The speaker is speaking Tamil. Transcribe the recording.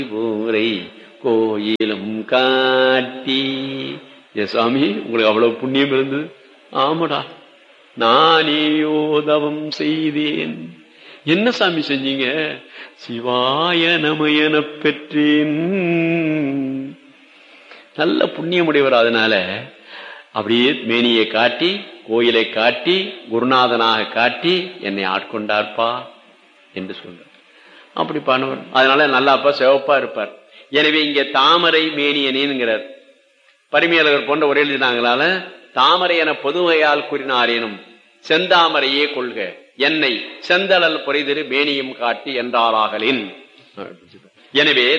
ஊரை கோயிலும் காட்டி ஏ சுவாமி உங்களுக்கு அவ்வளவு புண்ணியம் இருந்தது ஆமாடா நானேயோ தவம் செய்தேன் என்ன சாமி செஞ்சீங்க சிவாய நமயன பெற்றேன் நல்ல புண்ணியமுடையவர் அதனால அப்படியே மேனியை காட்டி கோயிலை காட்டி குருநாதனாக காட்டி என்னை ஆட்கொண்டார்ப்பா என்று சொல்றார் அப்படி பண்ணவர் அதனால நல்லாப்பா சிவப்பா இருப்பார் எனவே இங்க தாமரை மேனியனேங்கிறார் பரிமையாளர் போன்ற ஒரு எழுதினாங்களால தாமரை என பொதுவையால் கூறினாரேனும் செந்தாமரையே கொள்க என்னை செந்தளல் பொறைதிரு மேனியும் காட்டி என்றாராகலின் எனவே